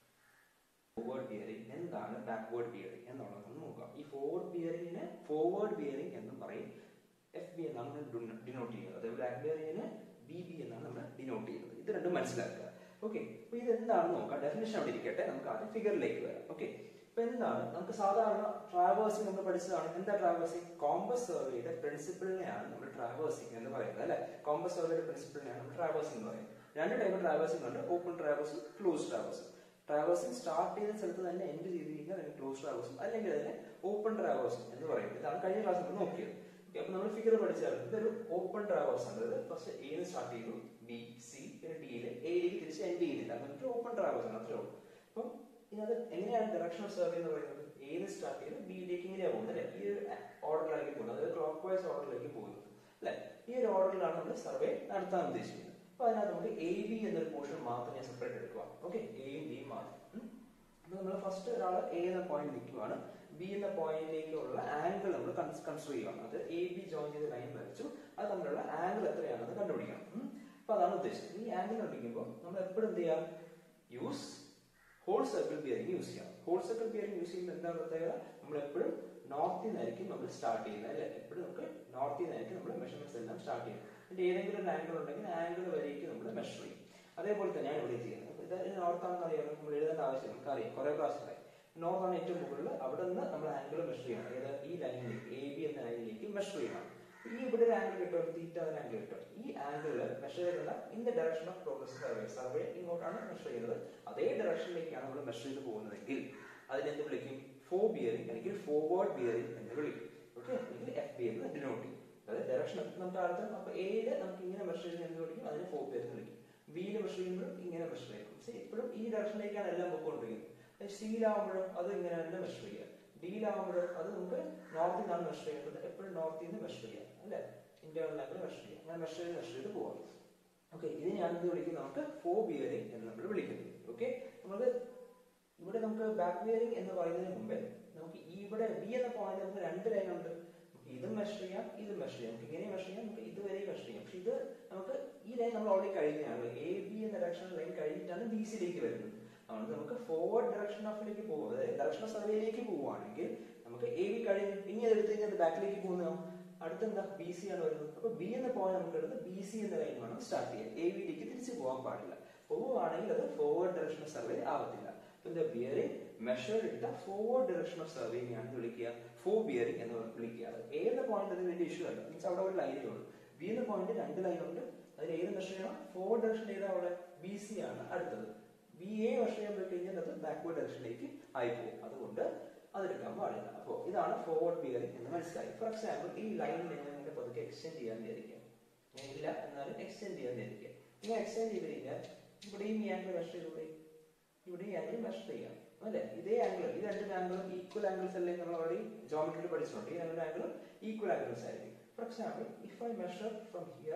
ഫോർവേഡ് ബിയറിംഗ് എന്താണ് ബാക്ക്വേർഡ് ബിയറിംഗ് എന്നുള്ളത് നമ്മൾ നോക്കാം ഈ ഫോർവേഡ് ബിയറിംഗിന് ഫോർവേഡ് ബിയറിംഗ് എന്നും പറയും എഫ് ബി എന്നാണ് നമ്മൾ ഡിനോട്ട് ചെയ്യുന്നത് അതേപോലെ ബാക്ക് ബിയറിംഗിന് ബി ബി എന്നാണ് നമ്മൾ ഡിനോട്ട് ചെയ്യുന്നത് ഇത് രണ്ടും മനസ്സിലാക്കുക ഓക്കെ അപ്പൊ ഇത് എന്താണെന്ന് നോക്കാം ഡെഫിനേഷൻ അവിടെ ഇരിക്കട്ടെ നമുക്ക് ആദ്യം ഫിഗറിലേക്ക് വരാം ഓക്കെ അപ്പൊ എന്താണ് നമുക്ക് സാധാരണ ട്രാവേഴ്സിംഗ് നമ്മൾ പഠിച്ചതാണ് എന്താ ട്രാവേഴ്സിംഗ് കോമ്പസ് സർവേയുടെ പ്രിൻസിപ്പിളിനെയാണ് നമ്മൾ ട്രാവേഴ്സിംഗ് എന്ന് പറയുന്നത് അല്ലെ കോമ്പസ് സർവേയുടെ പ്രിൻസിപ്പിളിനെയാണ് നമ്മൾ ട്രാവേഴ്സിംഗ് എന്ന് പറയുന്നത് രണ്ട് ടൈപ്പ് ട്രാവേഴ്സിംഗ് ഉണ്ട് ഓപ്പൺ ട്രാവേഴ്സും ക്ലോസ് ട്രാവേഴ്സും ട്രാവേഴ്സിംഗ് സ്റ്റാർട്ട് ചെയ്ത സ്ഥലത്ത് തന്നെ എൻഡ് ചെയ്തിരിക്കുക അല്ലെങ്കിൽ ക്ലോസ് ട്രാവേഴ്സും അല്ലെങ്കിൽ അതിനെ ഓപ്പൺ ട്രാവേഴ്സും എന്ന് പറയുന്നത് ഇതാണ് കഴിഞ്ഞ ക്ലാസ്സിൽ നമ്മൾ നോക്കിയത് ഓക്കെ അപ്പൊ നമ്മൾ ഫിഗർ പഠിച്ചാൽ ഇതൊരു ഓപ്പൺ ട്രാവേഴ്സ് ആണ് അതായത് ഫസ്റ്റ് എ സ്റ്റാർട്ട് ചെയ്തു ബി സി പിന്നെ ഡിയിൽ എയിലേക്ക് തിരിച്ച് എൻഡ് ചെയ്യുന്നില്ല എന്നിട്ട് ഓപ്പൺ ട്രാവേഴ്സ് ആണ് അത്രേ ഉള്ളൂ അപ്പം ഇതിനകത്ത് എങ്ങനെയാണ് ഡയറക്ഷൻ സർവേ എന്ന് പറയുന്നത് ഏത് സ്റ്റാർട്ട് ചെയ്ത് ബിയിലേക്ക് ഇങ്ങനെയാണ് പോകുന്നത് അല്ലെ ഈ ഒരു ഓർഡറിലേക്ക് പോകുന്നത് അതായത് ക്ലോക്ക് വൈസ് ഓർഡറിലേക്ക് പോകുന്നത് അല്ലെ ഈ ഒരു ഓർഡറിലാണ് നമ്മൾ സർവേ നടത്താൻ ഉദ്ദേശിക്കുന്നത് അപ്പൊ അതിനകത്ത് നമുക്ക് എ ബി എന്നൊരു പോർഷൻ മാത്രം ഞാൻ സെപ്പറേറ്റ് എടുക്കുക ഓക്കെ എയും ബിയും മാത്രം ഉം. അപ്പൊ നമ്മൾ ഫസ്റ്റ് ഒരാൾ എ എന്ന പോയിന്റ് നിൽക്കുവാണ് ബി എന്ന പോയിന്റിലേക്കുള്ള ആംഗിൾ നമ്മൾ കൺസിഡർ ചെയ്യുകയാണ് അത് എ ബി ജോയിൻ ചെയ്ത് ലൈൻ വരച്ചു അത് തമ്മിലുള്ള ആംഗിൾ എത്രയാണെന്ന് കണ്ടുപിടിക്കണം ഉം. അപ്പൊ അതാണ് ഉദ്ദേശം ഈ ആംഗിൾ കണ്ടുപിടിക്കുമ്പോൾ നമ്മൾ എപ്പോഴും എന്ത് ചെയ്യാം use whole circle bearing use ചെയ്യാം ഹോൾ സർക്കിൾ ബിയറിംഗ് യൂസ് ചെയ്യുമ്പോൾ എന്താ പ്രത്യേകത നമ്മൾ എപ്പോഴും നോർത്തിൽ നിന്നായിരിക്കും നമ്മൾ സ്റ്റാർട്ട് ചെയ്യുന്നത് അല്ലെ എപ്പോഴും നമുക്ക് നോർത്തിൽ നിന്നായിരിക്കും നമ്മൾ മെഷർമെന്റ്സ് എല്ലാം സ്റ്റാർട്ട് ചെയ്യുന്നത് അതിന്റെ ഏതെങ്കിലും ഒരു ആംഗിൾ ഉണ്ടെങ്കിൽ ആംഗിൾ വരേക്ക് നമ്മൾ മെഷർ ചെയ്യും അതേപോലെ തന്നെയാണ് ഇവിടെ ചെയ്യുന്നത് അപ്പൊ ഇത് നോർത്താണെന്ന് അറിയാം നമ്മൾ എഴുതേണ്ട ആവശ്യം നമുക്ക് അറിയാം കുറെ ക്ലാസ്സിലായി നോർത്ത് ആണ് ഏറ്റവും മുകളിൽ അവിടെ നിന്ന് നമ്മൾ ആംഗിൾ മെഷർ ചെയ്യണം ഏത് ഈ ലൈനിലേക്ക് എ ബി എന്ന ലൈനിലേക്ക് മെഷർ ചെയ്യണം ഈ ഇവിടെ ഒരു ആംഗിൾ കിട്ടും തീറ്റ ഒരു ആംഗിൾ കിട്ടും ഈ ആംഗിൾ മെഷർ ചെയ്തത് in the direction of progress survey survey ഇങ്ങോട്ടാണ് മെഷർ ചെയ്യുന്നത് അതേ ഡയറക്ഷനിലേക്കാണ് നമ്മൾ മെഷർ ചെയ്ത് പോകുന്നതെങ്കിൽ അതിനെന്ത് വിളിക്കും ഫോ ബിയറിംഗ് അല്ലെങ്കിൽ ഫോർവേഡ് ബിയറിംഗ് എന്ന് വിളിക്കും ഓക്കെ അല്ലെങ്കിൽ എഫ് ബി എന്ന് ഡിനോട്ട് ചെയ്യും അതായത് ഡയറക്ഷൻ നമുക്ക് അടുത്ത് അപ്പൊ എയില് നമുക്ക് ഇങ്ങനെ മെഷർ ചെയ്യുന്നത് എന്ത് വിളിക്കും അതിനെ ഫോ ബിയർ എന്ന് വിളിക്കും ബിയിൽ മെഷർ ചെയ്യുമ്പോഴും ഇങ്ങനെ മെഷർ ചെയ്യും പക്ഷേ എപ്പോഴും ഈ ഡയറക്ഷനിലേക്കാണ് എല്ലാം പൊക്കോണ്ടിരിക്കുന്നത് സിയിലാവുമ്പോഴും അത് ഇങ്ങനെ തന്നെ മെഷർ ചെയ്യുക ഡിയിലാവുമ്പോഴും അത് നമുക്ക് നോർത്തിൽ നിന്നാണ് മെഷർ ചെയ്യേണ്ടത് എപ്പോഴും നോർത്തിൽ നിന്ന് മെഷർ ചെയ്യാം അല്ലെ ഇന്റേണൽ ആംഗിൾ മെഷർ ചെയ്യാം അങ്ങനെ മെഷർ ചെയ്ത് മെഷർ ചെയ്ത് പോവാം ഓക്കെ ഇതിനെയാണ് ഇത് വിളിക്കുന്നത് നമുക്ക് ഫോ ബിയറിംഗ് എന്ന് നമ്മൾ വിളിക്കുന്നത് ഓക്കെ നമുക്ക് ഇവിടെ നമുക്ക് ബാക്ക് ബിയറിംഗ് എന്ന് പറയുന്നതിന് മുമ്പേ നമുക്ക് ഈ ഇവിടെ ബി എന്ന പോയിന്റ് നമുക്ക് രണ്ട് ലൈൻ ഉണ്ട് നമുക്ക് ഇതും മെഷർ ചെയ്യാം ഇതും മെഷർ ചെയ്യാം നമുക്ക് ഇങ്ങനെ മെഷർ ചെയ്യാം നമുക്ക് ഇതുവരെയും മെഷർ ചെയ്യാം പക്ഷെ ഇത് നമുക്ക് ഈ ലൈൻ നമ്മൾ ഓൾറെഡി കഴിഞ്ഞതാണ് എ ബി എന്ന ഡയറക്ഷൻ ലൈൻ കഴിഞ്ഞിട്ടാണ് ബി സിയിലേക്ക് വരുന്നത് അതുകൊണ്ട് നമുക്ക് ഫോർവേഡ് ഡയറക്ഷൻ ഓഫിലേക്ക് പോകും അതായത് ഡയറക്ഷൻ ഓഫ് സർവേയിലേക്ക് പോവുകയാണെങ്കിൽ നമുക്ക് എ ബി കഴിഞ്ഞ് ഇനി അത് എടുത്ത് കഴിഞ്ഞാൽ ബാക്കിലേക്ക് പോകുന്ന അടുത്ത എന്താ ബി സി ആണ് വരുന്നത് അപ്പൊ ബി എന്ന പോയിന്റ് നമുക്ക് എടുത്ത് ബി സി എന്ന ലൈൻ വേണം സ്റ്റാർട്ട് ചെയ്യാൻ എ ബിയിലേക്ക് തിരിച്ചു പോകാൻ പാടില്ല പോവുകയാണെങ്കിൽ അത് ഫോർവേഡ് ഡയറക്ഷൻ ഓഫ് സർവേ ആവത്തില്ല the bearing measured in the forward direction of surveying ആണ് വിളിക്കുക ഫോ ബിയറിംഗ് എന്ന് വിളിക്കുക അത് ഏത് പോയിന്റ് അത് വലിയ ഇഷ്യൂ അല്ല മീൻസ് അവിടെ ഒരു ലൈനേ ഉള്ളൂ ബി എന്ന പോയിന്റ് രണ്ട് ലൈൻ ഉണ്ട് അതിൽ ഏത് മെഷർ ചെയ്യണം ഫോർവേഡ് ഡയറക്ഷൻ ഏതാ അവിടെ ബി സി ആണ് അടുത്തത് ബി എ മെഷർ ചെയ്യാൻ പോയി കഴിഞ്ഞാൽ അത് ബാക്ക്വേർഡ് ഡയറക്ഷനിലേക്ക് ആയി പോകും അതുകൊണ്ട് അതെടുക്കാൻ പാടില്ല അപ്പോൾ ഇതാണ് ഫോർവേഡ് ബിയറിംഗ് എന്ന് മനസ്സിലായി ഫോർ എക്സാമ്പിൾ ഈ ലൈൻ നിങ്ങൾ പതുക്കെ എക്സ്റ്റെൻഡ് ചെയ്യാൻ വിചാരിക്കാം ഞാൻ ഇല്ല എന്നാലും എക്സ്റ്റെൻഡ് ചെയ്യാൻ വിചാരിക്കാം ഇങ്ങനെ എക്സ്റ്റെൻഡ് ചെയ്ത് കഴിഞ്ഞാൽ ഇവിടെയും ഈ ആംഗിൾ മെഷർ ചെയ്തൂടെ ഇവിടെ ഈ ആംഗിൾ മെഷർ ചെയ്യാം അല്ലെ ഇതേ ആംഗിൾ ഈ രണ്ട് ആംഗിളും ഈക്വൽ ആംഗിൾസ് അല്ലേ നമ്മൾ ഓൾറെഡി ജോമെട്രിയിൽ പഠിച്ചിട്ടുണ്ട് ഈ രണ്ട് ആംഗിളും ഈക്വൽ ആംഗിൾസ് ആയിരിക്കും for example if I measure from here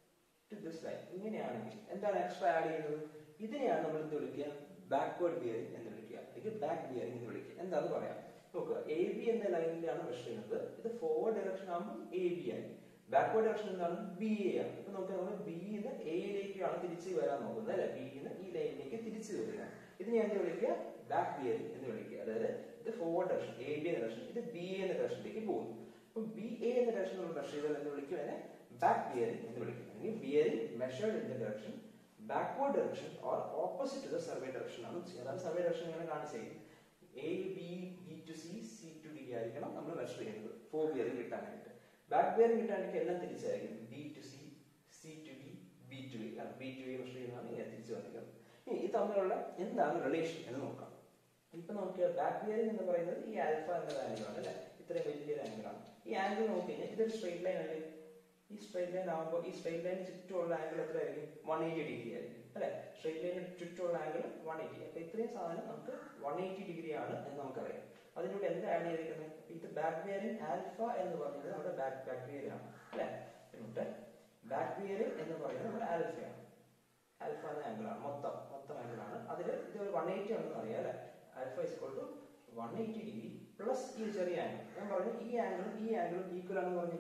to this line ഇങ്ങനെയാണെങ്കിൽ എന്താണ് എക്സ്ട്രാ ആഡ് ചെയ്യുന്നത് ഇതിനെയാണ് നമ്മൾ എന്ത് വിളിക്കുക ബാക്ക്വേർഡ് ബിയറിംഗ് എന്ന് വിളിക്കുക അല്ലെങ്കിൽ ബാക്ക് ബിയറിംഗ് എന്ന് വിളിക്കുക എന്താന്ന് പറയാം നോക്കുക എ ബി എന്ന ലൈനിലാണ് മെഷർ ചെയ്യുന്നത് ഇത് ഫോർവേഡ് ഡയറക്ഷൻ ആകുമ്പോൾ എ ബി ആയി ബാക്ക്വേർഡ് ഡയറക്ഷൻ എന്താണ് ബി എ ആണ് ഇപ്പൊ നമുക്ക് നമ്മൾ ബിന്ന് എയിലേക്കാണ് തിരിച്ച് വരാൻ നോക്കുന്നത് അല്ലെ ബിന്ന് ഈ ലൈനിലേക്ക് തിരിച്ചു വരിക ഇതിനെ എന്ത് വിളിക്കുക ബാക്ക് ബിയറിംഗ് എന്ന് വിളിക്കുക അതായത് ഇത് ഫോർവേഡ് ഡയറക്ഷൻ എ ബി എന്ന ഡയറക്ഷൻ ഇത് ബി എ എന്ന ഡയറക്ഷനിലേക്ക് പോകുന്നു അപ്പൊ ബി എ എന്ന ഡയറക്ഷൻ നമ്മൾ മെഷർ ചെയ്താൽ എന്ന് വിളിക്കും അതിനെ ബാക്ക് ബിയറിംഗ് എന്ന് വിളിക്കും അല്ലെങ്കിൽ bearing measured in the direction backward direction or opposite to the survey direction ആണ് അതാണ് സർവേ ഡയറക്ഷൻ ഇങ്ങനെ കാണിച്ചത് A B B to C C to D ആയിരിക്കണം നമ്മൾ മെഷർ ചെയ്യുന്നത് ഫോർ ബിയറിംഗ് കിട്ടാനായിട്ട് ബാക്ക് ബിയറിംഗ് കിട്ടാനായിട്ട് എല്ലാം തിരിച്ചായിരിക്കും B to C C to D B to A B to A measure ചെയ്യുന്നതാണ് ഇങ്ങനെ തിരിച്ചു വന്നിരിക്കുന്നത് ഇനി ഇത് തമ്മിലുള്ള എന്താണ് റിലേഷൻ എന്ന് നോക്കാം ഇപ്പൊ നോക്കിയാൽ ബാക്ക് ബിയറിംഗ് എന്ന് പറയുന്നത് ഈ ആൽഫ എന്ന ആംഗിളാണ് അല്ലെ ഇത്രയും വലിയൊരു ആംഗിളാണ് ഈ ആംഗിൾ നോക്കി കഴിഞ്ഞാൽ ഇതൊരു സ്ട്രെയിറ്റ് ലൈൻ അല്ലേ ഈ സ്ട്രെയിറ്റ് ലൈൻ ആകുമ്പോൾ ഈ സ്ട്രെയിറ്റ് ലൈന് ചുറ്റുമുള്ള ആംഗിൾ എത്ര ആയിരിക്കും വൺ എയ്റ്റി ഡിഗ്രി ആയിരിക്കും അല്ലെ സ്ട്രെയിറ്റ് ലൈനിന് ചുറ്റുമുള്ള ആംഗിൾ വൺ എയ്റ്റി അപ്പൊ ഇത്രയും സാധനം നമുക്ക് വൺ എയ്റ്റി ഡിഗ്രി ആണ് എന്ന് നമുക്കറിയാം അതിനോട് എന്താ ആഡ് ചെയ്തിരിക്കുന്നത് ഇത് ബാക്ക് ബിയറിംഗ് ആൽഫ എന്ന് പറയുന്നത് നമ്മുടെ ബാക്ക് ബാക്ക് ബിയറിംഗ് ആണ് അല്ലെ എന്നിട്ട് ബാക്ക് ബിയറിംഗ് എന്ന് പറയുന്നത് നമ്മുടെ ആൽഫയാണ് ആൽഫ എന്ന ആംഗിൾ ആണ് മൊത്തം മൊത്തം ആംഗിൾ ആണ് അതിൽ ഇത് വൺ എയ്റ്റി ആണെന്ന് അറിയാം അല്ലെ alpha is to one eighty degree plus ഈ ചെറിയ ആംഗിൾ ഞാൻ പറഞ്ഞു ഈ ആംഗിളും ഈ ആംഗിളും ഈക്വൽ ആണെന്ന് പറഞ്ഞില്ലേ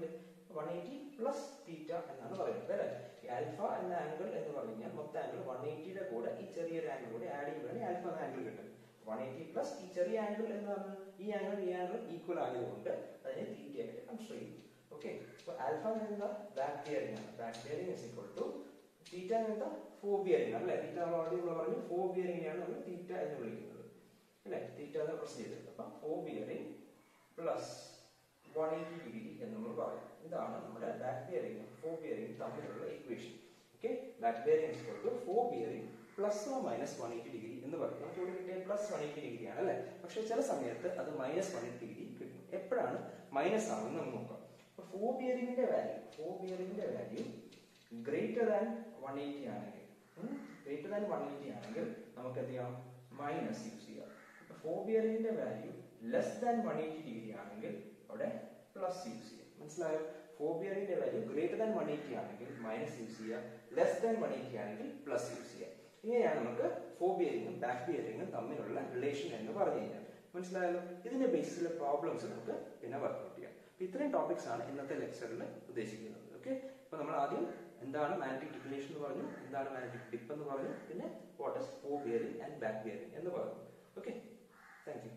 വൺ എയ്റ്റി പ്ലസ് തീറ്റ എന്നാണ് പറയുന്നത് അല്ലേ ഈ ആൽഫ എന്ന ആംഗിൾ എന്ന് പറഞ്ഞു കഴിഞ്ഞാൽ മൊത്തം ആംഗിൾ വൺ എയ്റ്റിയുടെ കൂടെ ഈ ചെറിയൊരു ആംഗിൾ കൂടെ ആഡ് ചെയ്യുമ്പോഴാണ് ആൽഫ എന്ന ആംഗിൾ കിട്ടുന്നത് വൺ എയ്റ്റി പ്ലസ് ഈ ചെറിയ ആംഗിൾ എന്ന് പറഞ്ഞാൽ ഈ ആംഗിൾ ഈ ആംഗിൾ ഈക്വൽ ആയതുകൊണ്ട് അതിനെ തീറ്റ ആയിട്ട് കൺസിഡർ ചെയ്യും ഓക്കെ അപ്പൊ ആൽഫ എന്താ ബാക്ക് ബിയറിംഗ് ആണ് back bearing is equal to theta എന്താ ഫോ ബിയറിംഗ് ആണ് അല്ലെ തീറ്റ നമ്മൾ ഓൾറെഡി നമ്മൾ പറഞ്ഞു ഫോ ബിയറിംഗ് ആണ് നമ്മൾ തീറ്റ എന്ന് വിളിക്കുന്നത് അല്ലെ തീറ്റ എന്ന് പ്രസ് ചെയ്തത് അപ്പൊ fore bearing plus one eighty degree എന്ന് നമ്മൾ പറയും ഇതാണ് നമ്മുടെ ബാക്ക് ബിയറിംഗ് ഫോ ബിയറിംഗ് തമ്മിലുള്ള equation okay back bearing is equal to fore bearing plus or minus one eighty degree എന്ന് പറയും നമുക്ക് ഇവിടെ കിട്ടിയ പ്ലസ് വൺ എയ്റ്റി ഡിഗ്രി ആണ് അല്ലെ പക്ഷെ ചില സമയത്ത് അത് മൈനസ് വൺ എയ്റ്റി ഡിഗ്രി കിട്ടും എപ്പോഴാണ് മൈനസ് ആവുന്നത് നമുക്ക് നോക്കാം അപ്പൊ ഫോ ബിയറിംഗിന്റെ വാല്യൂ ഫോ ബിയറിംഗിന്റെ value greater than one eighty ആണെങ്കിൽ ഗ്രേറ്റർ ദാൻ വൺ എയ്റ്റി ആണെങ്കിൽ നമുക്ക് എന്ത് ചെയ്യാം മൈനസ് യൂസ് ചെയ്യാം ഫോ ബിയറിംഗിന്റെ value less than one eighty degree ആണെങ്കിൽ അവിടെ പ്ലസ് യൂസ് ചെയ്യാം മനസ്സിലായോ ഫോ ബിയറിംഗിന്റെ value greater than one eighty ആണെങ്കിൽ മൈനസ് യൂസ് ചെയ്യാം ലെസ് ദാൻ വൺ എയ്റ്റി ആണെങ്കിൽ പ്ലസ് യൂസ് ചെയ്യാം ഇങ്ങനെയാണ് നമുക്ക് ഫോ ബിയറിംഗും ബാക്ക് ബിയറിംഗും തമ്മിലുള്ള റിലേഷൻ എന്ന് പറഞ്ഞു കഴിഞ്ഞാൽ മനസ്സിലായല്ലോ ഇതിന്റെ ബേസിലുള്ള പ്രോബ്ലംസ് നമുക്ക് പിന്നെ വർക്ക്ഔട്ട് ചെയ്യാം അപ്പൊ ഇത്രയും ടോപ്പിക്സ് ആണ് ഇന്നത്തെ ലെക്ചറിൽ ഉദ്ദേശിക്കുന്നത് ഓക്കെ അപ്പൊ നമ്മൾ ആദ്യം എന്താണ് മാഗ്നറ്റിക് ഡിക്ലിനേഷൻ എന്ന് പറഞ്ഞു എന്താണ് മാഗ്നറ്റിക് ഡിപ്പ് എന്ന് പറഞ്ഞു പിന്നെ what is fore bearing and back bearing എന്ന് പറഞ്ഞു ഓക്കെ താങ്ക് യു